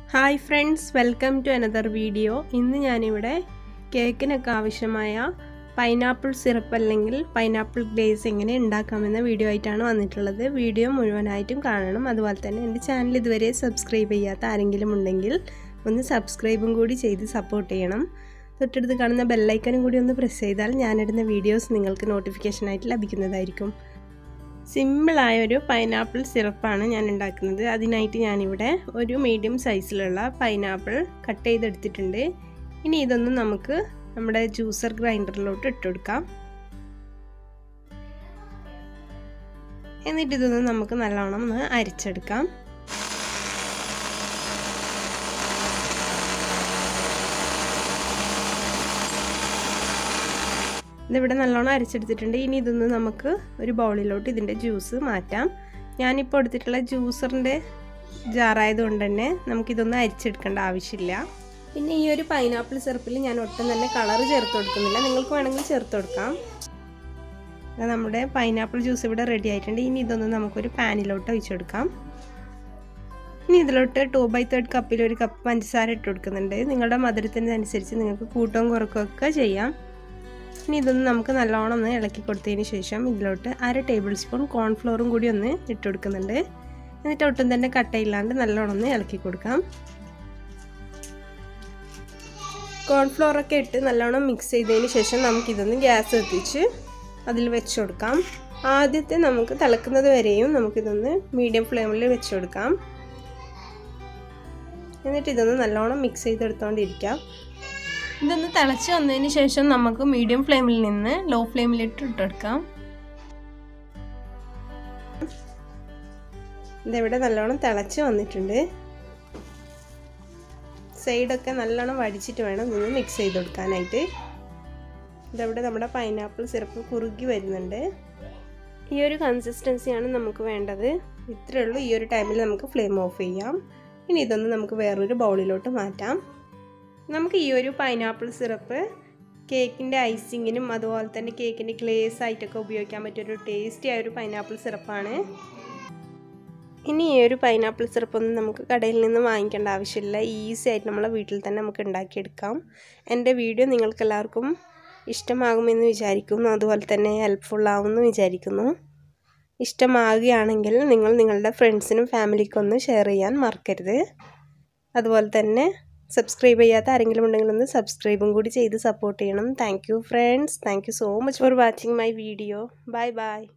hi friends welcome to another video ഇന്ന് ഞാനിവിടെ കേക്കിനൊക്കെ ആവശ്യമായ പൈനാപ്പിൾ സിറപ്പ് അല്ലെങ്കിൽ പൈനാപ്പിൾ ഗ്ലേസ് എങ്ങനെ ഉണ്ടാക്കാമെന്ന വീഡിയോ ആയിട്ടാണ് വന്നിട്ടുള്ളത് വീഡിയോ മുഴുവനായിട്ടും കാണണം അതുപോലെ തന്നെ എൻ്റെ ചാനൽ ഇതുവരെ സബ്സ്ക്രൈബ് ചെയ്യാത്ത ആരെങ്കിലും ഉണ്ടെങ്കിൽ ഒന്ന് സബ്സ്ക്രൈബും കൂടി ചെയ്ത് സപ്പോർട്ട് ചെയ്യണം തൊട്ടടുത്ത് കാണുന്ന ബെല്ലൈക്കനും കൂടി ഒന്ന് പ്രസ് ചെയ്താൽ ഞാനിടുന്ന വീഡിയോസ് നിങ്ങൾക്ക് നോട്ടിഫിക്കേഷനായിട്ട് ലഭിക്കുന്നതായിരിക്കും സിമ്പിളായ ഒരു പൈനാപ്പിൾ സിറപ്പാണ് ഞാൻ ഉണ്ടാക്കുന്നത് അതിനായിട്ട് ഞാനിവിടെ ഒരു മീഡിയം സൈസിലുള്ള പൈനാപ്പിൾ കട്ട് ചെയ്തെടുത്തിട്ടുണ്ട് ഇനി ഇതൊന്ന് നമുക്ക് നമ്മുടെ ജ്യൂസർ ഗ്രൈൻഡറിലോട്ട് ഇട്ടുകൊടുക്കാം എന്നിട്ട് ഇതൊന്ന് നമുക്ക് നല്ലോണം ഒന്ന് അരിച്ചെടുക്കാം ഇതിവിടെ നല്ലോണം അരച്ചെടുത്തിട്ടുണ്ട് ഇനി ഇതൊന്ന് നമുക്ക് ഒരു ബൗളിലോട്ട് ഇതിൻ്റെ ജ്യൂസ് മാറ്റാം ഞാനിപ്പോൾ എടുത്തിട്ടുള്ള ജ്യൂസറിൻ്റെ ജാറായതുകൊണ്ട് തന്നെ നമുക്കിതൊന്നും അരിച്ചെടുക്കേണ്ട ആവശ്യമില്ല പിന്നെ ഈ ഒരു പൈനാപ്പിൾ സിറപ്പിൽ ഞാൻ ഒട്ടും തന്നെ കളർ ചേർത്ത് കൊടുക്കുന്നില്ല നിങ്ങൾക്ക് വേണമെങ്കിൽ ചേർത്ത് കൊടുക്കാം നമ്മുടെ പൈനാപ്പിൾ ജ്യൂസ് ഇവിടെ റെഡി ആയിട്ടുണ്ട് ഇനി ഇതൊന്ന് നമുക്കൊരു പാനിലോട്ട് ഒഴിച്ചെടുക്കാം ഇനി ഇതിലോട്ട് ടു ബൈ തേർഡ് കപ്പിൽ ഒരു കപ്പ് പഞ്ചസാര ഇട്ട് കൊടുക്കുന്നുണ്ട് നിങ്ങളുടെ മധുരത്തിനനുസരിച്ച് നിങ്ങൾക്ക് കൂട്ടവും കുറക്കുകയൊക്കെ ചെയ്യാം ഇനി ഇതൊന്ന് നമുക്ക് നല്ലോണം ഒന്ന് ഇളക്കി കൊടുത്തതിന് ശേഷം ഇതിലോട്ട് അര ടേബിൾ സ്പൂൺ കോൺഫ്ലോറും കൂടി ഒന്ന് ഇട്ട് കൊടുക്കുന്നുണ്ട് എന്നിട്ട് ഒട്ടും തന്നെ കട്ടയില്ലാണ്ട് നല്ലോണം ഒന്ന് ഇളക്കി കൊടുക്കാം കോൺഫ്ലോറൊക്കെ ഇട്ട് നല്ലോണം മിക്സ് ചെയ്തതിന് ശേഷം നമുക്കിതൊന്ന് ഗ്യാസ് എത്തിച്ച് അതിൽ വെച്ച് കൊടുക്കാം ആദ്യത്തെ നമുക്ക് തിളക്കുന്നത് വരെയും നമുക്കിതൊന്ന് മീഡിയം ഫ്ലെയിമിൽ വെച്ച് കൊടുക്കാം എന്നിട്ട് ഇതൊന്ന് നല്ലോണം മിക്സ് ചെയ്തെടുത്തോണ്ടിരിക്കാം ഇതൊന്ന് തിളച്ച് വന്നതിന് ശേഷം നമുക്ക് മീഡിയം ഫ്ലെയിമിൽ നിന്ന് ലോ ഫ്ലെയിമിലിട്ട് ഇട്ടെടുക്കാം ഇതിവിടെ നല്ലോണം തിളച്ച് വന്നിട്ടുണ്ട് സൈഡൊക്കെ നല്ലോണം വടിച്ചിട്ട് വേണം ഇതൊന്ന് മിക്സ് ചെയ്ത് കൊടുക്കാനായിട്ട് ഇതവിടെ നമ്മുടെ പൈനാപ്പിൾ സിറപ്പ് കുറുകി വരുന്നുണ്ട് ഈ ഒരു കൺസിസ്റ്റൻസിയാണ് നമുക്ക് വേണ്ടത് ഇത്രയേ ഉള്ളൂ ഈ ഒരു ടൈമിൽ നമുക്ക് ഫ്ലെയിം ഓഫ് ചെയ്യാം ഇനി ഇതൊന്ന് നമുക്ക് വേറൊരു ബൗളിലോട്ട് മാറ്റാം നമുക്ക് ഈ ഒരു പൈനാപ്പിൾ സിറപ്പ് കേക്കിൻ്റെ ഐസിങ്ങിനും അതുപോലെ തന്നെ കേക്കിൻ്റെ ഗ്ലേസ് ആയിട്ടൊക്കെ ഉപയോഗിക്കാൻ പറ്റിയൊരു ടേസ്റ്റി ആയ ഒരു പൈനാപ്പിൾ സിറപ്പാണ് ഇനി ഈ ഒരു പൈനാപ്പിൾ സിറപ്പൊന്നും നമുക്ക് കടയിൽ നിന്ന് വാങ്ങിക്കേണ്ട ആവശ്യമില്ല ഈസി ആയിട്ട് നമ്മളെ വീട്ടിൽ തന്നെ നമുക്ക് ഉണ്ടാക്കിയെടുക്കാം എൻ്റെ വീഡിയോ നിങ്ങൾക്ക് എല്ലാവർക്കും ഇഷ്ടമാകുമെന്ന് വിചാരിക്കുന്നു അതുപോലെ തന്നെ ഹെൽപ്ഫുൾ ആവുമെന്ന് വിചാരിക്കുന്നു ഇഷ്ടമാകുകയാണെങ്കിൽ നിങ്ങൾ നിങ്ങളുടെ ഫ്രണ്ട്സിനും ഫാമിലിക്കും ഒന്ന് ഷെയർ ചെയ്യാൻ മറക്കരുത് അതുപോലെ തന്നെ സബ്സ്ക്രൈബ് ചെയ്യാത്ത ആരെങ്കിലും ഉണ്ടെങ്കിൽ ഒന്ന് സബ്സ്ക്രൈബും കൂടി ചെയ്ത് സപ്പോർട്ട് ചെയ്യണം thank you friends thank you so much for watching my video bye by